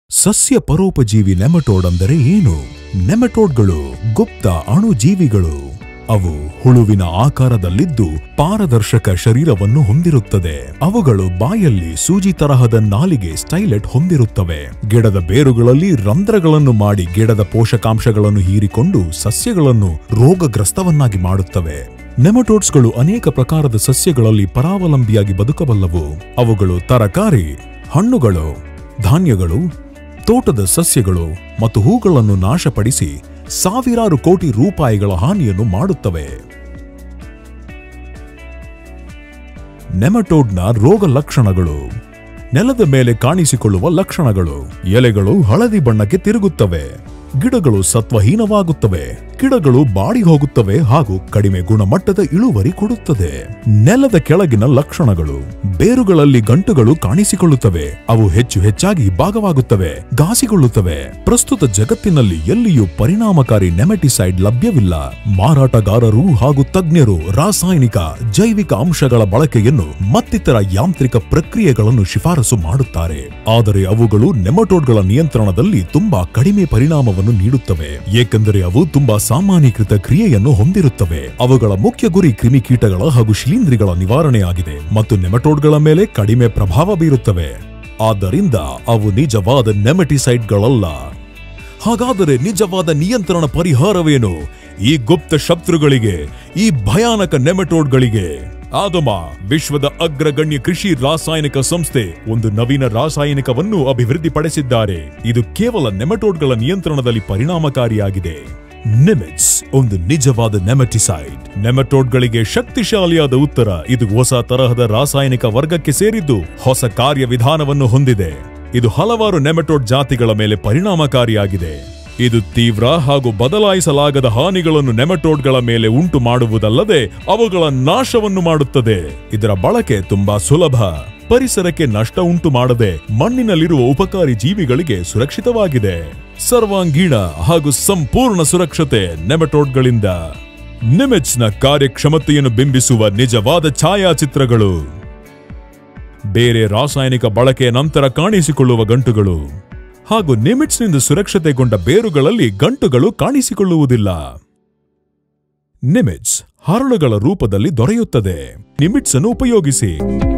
ಸಸ್ಯ ಪರೋಪಜೀವಿ ನೆಮಟೋಡ್ ಅಂದರೆ ಏನು ನೆಮಟೋಡ್ಗಳು ಗುಪ್ತ ಅಣುಜೀವಿಗಳು ಅವು ಹುಳುವಿನ ಆಕಾರದಲ್ಲಿದ್ದು ಪಾರದರ್ಶಕ ಶರೀರವನ್ನು ಹೊಂದಿರುತ್ತದೆ ಅವುಗಳು ಬಾಯಲ್ಲಿ ಸೂಜಿ ತರಹದ ನಾಲಿಗೆ ಸ್ಟೈಲೆಟ್ ಹೊಂದಿರುತ್ತವೆ ಗಿಡದ ಬೇರುಗಳಲ್ಲಿ ರಂಧ್ರಗಳನ್ನು ಮಾಡಿ ಗಿಡದ ಪೋಷಕಾಂಶಗಳನ್ನು ಹೀರಿಕೊಂಡು ಸಸ್ಯಗಳನ್ನು ರೋಗಗ್ರಸ್ತವನ್ನಾಗಿ ಮಾಡುತ್ತವೆ ನೆಮಟೋಡ್ಸ್ಗಳು ಅನೇಕ ಪ್ರಕಾರದ ಸಸ್ಯಗಳಲ್ಲಿ ಪರಾವಲಂಬಿಯಾಗಿ ಬದುಕಬಲ್ಲವು ಅವುಗಳು ತರಕಾರಿ ಹಣ್ಣುಗಳು ಧಾನ್ಯಗಳು ತೋಟದ ಸಸ್ಯಗಳು ಮತ್ತು ಹೂಗಳನ್ನು ನಾಶಪಡಿಸಿ ಸಾವಿರಾರು ಕೋಟಿ ರೂಪಾಯಿಗಳ ಹಾನಿಯನ್ನು ಮಾಡುತ್ತವೆ ನೆಮಟೋಡ್ನ ರೋಗ ಲಕ್ಷಣಗಳು ನೆಲದ ಮೇಲೆ ಕಾಣಿಸಿಕೊಳ್ಳುವ ಲಕ್ಷಣಗಳು ಎಲೆಗಳು ಹಳದಿ ಬಣ್ಣಕ್ಕೆ ತಿರುಗುತ್ತವೆ ಗಿಡಗಳು ಸತ್ವಹೀನವಾಗುತ್ತವೆ ಗಿಡಗಳು ಬಾಡಿ ಹೋಗುತ್ತವೆ ಹಾಗೂ ಕಡಿಮೆ ಗುಣಮಟ್ಟದ ಇಳುವರಿ ಕೊಡುತ್ತದೆ ನೆಲದ ಕೆಳಗಿನ ಲಕ್ಷಣಗಳು ಬೇರುಗಳಲ್ಲಿ ಗಂಟುಗಳು ಕಾಣಿಸಿಕೊಳ್ಳುತ್ತವೆ ಅವು ಹೆಚ್ಚು ಹೆಚ್ಚಾಗಿ ಭಾಗವಾಗುತ್ತವೆ ಘಾಸಿಗೊಳ್ಳುತ್ತವೆ ಪ್ರಸ್ತುತ ಜಗತ್ತಿನಲ್ಲಿ ಎಲ್ಲಿಯೂ ಪರಿಣಾಮಕಾರಿ ನೆಮೆಟಿಸೈಡ್ ಲಭ್ಯವಿಲ್ಲ ಮಾರಾಟಗಾರರು ಹಾಗೂ ತಜ್ಞರು ರಾಸಾಯನಿಕ ಜೈವಿಕ ಅಂಶಗಳ ಬಳಕೆಯನ್ನು ಮತ್ತಿತರ ಯಾಂತ್ರಿಕ ಪ್ರಕ್ರಿಯೆಗಳನ್ನು ಶಿಫಾರಸು ಮಾಡುತ್ತಾರೆ ಆದರೆ ಅವುಗಳು ನೆಮಟೋಡ್ಗಳ ನಿಯಂತ್ರಣದಲ್ಲಿ ತುಂಬಾ ಕಡಿಮೆ ಪರಿಣಾಮವನ್ನು ನೀಡುತ್ತವೆ ಏಕೆಂದರೆ ಅವು ತುಂಬಾ ಸಾಮಾನ್ಯೀಕೃತ ಕ್ರಿಯೆಯನ್ನು ಹೊಂದಿರುತ್ತವೆ ಅವುಗಳ ಮುಖ್ಯ ಗುರಿ ಕ್ರಿಮಿಕೀಟಗಳ ಹಾಗೂ ಶಿಲೀಂಧ್ರಿಗಳ ನಿವಾರಣೆಯಾಗಿದೆ ಮತ್ತು ನೆಮಟೋಡ್ಗಳ ಮೇಲೆ ಕಡಿಮೆ ಪ್ರಭಾವ ಬೀರುತ್ತವೆ ಆದ್ದರಿಂದ ಅವು ನಿಜವಾದ ನೆಮಟಿಸೈಡ್ಗಳಲ್ಲ ಹಾಗಾದರೆ ನಿಜವಾದ ನಿಯಂತ್ರಣ ಪರಿಹಾರವೇನು ಈ ಗುಪ್ತ ಶತ್ರುಗಳಿಗೆ ಈ ಭಯಾನಕ ನೆಮಟೋಡ್ಗಳಿಗೆ ಆದಮ ವಿಶ್ವದ ಅಗ್ರಗಣ್ಯ ಕೃಷಿ ರಾಸಾಯನಿಕ ಸಂಸ್ಥೆ ಒಂದು ನವೀನ ರಾಸಾಯನಿಕವನ್ನು ಅಭಿವೃದ್ಧಿಪಡಿಸಿದ್ದಾರೆ ಇದು ಕೇವಲ ನೆಮಟೋಡ್ಗಳ ನಿಯಂತ್ರಣದಲ್ಲಿ ಪರಿಣಾಮಕಾರಿಯಾಗಿದೆ ನೆಮೆಟ್ಸ್ ಒಂದು ನಿಜವಾದ ನೆಮಟಿಸೈಡ್ ನೆಮಟೋಡ್ಗಳಿಗೆ ಶಕ್ತಿಶಾಲಿಯಾದ ಉತ್ತರ ಇದು ಹೊಸ ತರಹದ ರಾಸಾಯನಿಕ ವರ್ಗಕ್ಕೆ ಸೇರಿದ್ದು ಹೊಸ ಕಾರ್ಯವಿಧಾನವನ್ನು ಹೊಂದಿದೆ ಇದು ಹಲವಾರು ನೆಮಟೋಡ್ ಜಾತಿಗಳ ಮೇಲೆ ಪರಿಣಾಮಕಾರಿಯಾಗಿದೆ ಇದು ತೀವ್ರ ಹಾಗೂ ಬದಲಾಯಿಸಲಾಗದ ಹಾನಿಗಳನ್ನು ನೆಮಟೋಡ್ಗಳ ಮೇಲೆ ಉಂಟು ಮಾಡುವುದಲ್ಲದೆ ಅವುಗಳ ನಾಶವನ್ನು ಮಾಡುತ್ತದೆ ಇದರ ಬಳಕೆ ತುಂಬಾ ಸುಲಭ ಪರಿಸರಕ್ಕೆ ನಷ್ಟ ಉಂಟು ಮಾಡದೆ ಮಣ್ಣಿನಲ್ಲಿರುವ ಉಪಕಾರಿ ಜೀವಿಗಳಿಗೆ ಸುರಕ್ಷಿತವಾಗಿದೆ ಸರ್ವಾಂಗೀಣ ಹಾಗೂ ಸಂಪೂರ್ಣ ಸುರಕ್ಷತೆ ನೆಮಟೋಡ್ಗಳಿಂದ ನಿಮೆಚ್ನ ಕಾರ್ಯಕ್ಷಮತೆಯನ್ನು ಬಿಂಬಿಸುವ ನಿಜವಾದ ಛಾಯಾಚಿತ್ರಗಳು ಬೇರೆ ರಾಸಾಯನಿಕ ಬಳಕೆಯ ನಂತರ ಕಾಣಿಸಿಕೊಳ್ಳುವ ಗಂಟುಗಳು ಹಾಗೂ ನಿಮಿಟ್ಸ್ನಿಂದ ಸುರಕ್ಷತೆಗೊಂಡ ಬೇರುಗಳಲ್ಲಿ ಗಂಟುಗಳು ಕಾಣಿಸಿಕೊಳ್ಳುವುದಿಲ್ಲ ನಿಮಿಟ್ಸ್ ಹರಳುಗಳ ರೂಪದಲ್ಲಿ ದೊರೆಯುತ್ತದೆ ನಿಮಿಟ್ಸ್ ಅನ್ನು ಉಪಯೋಗಿಸಿ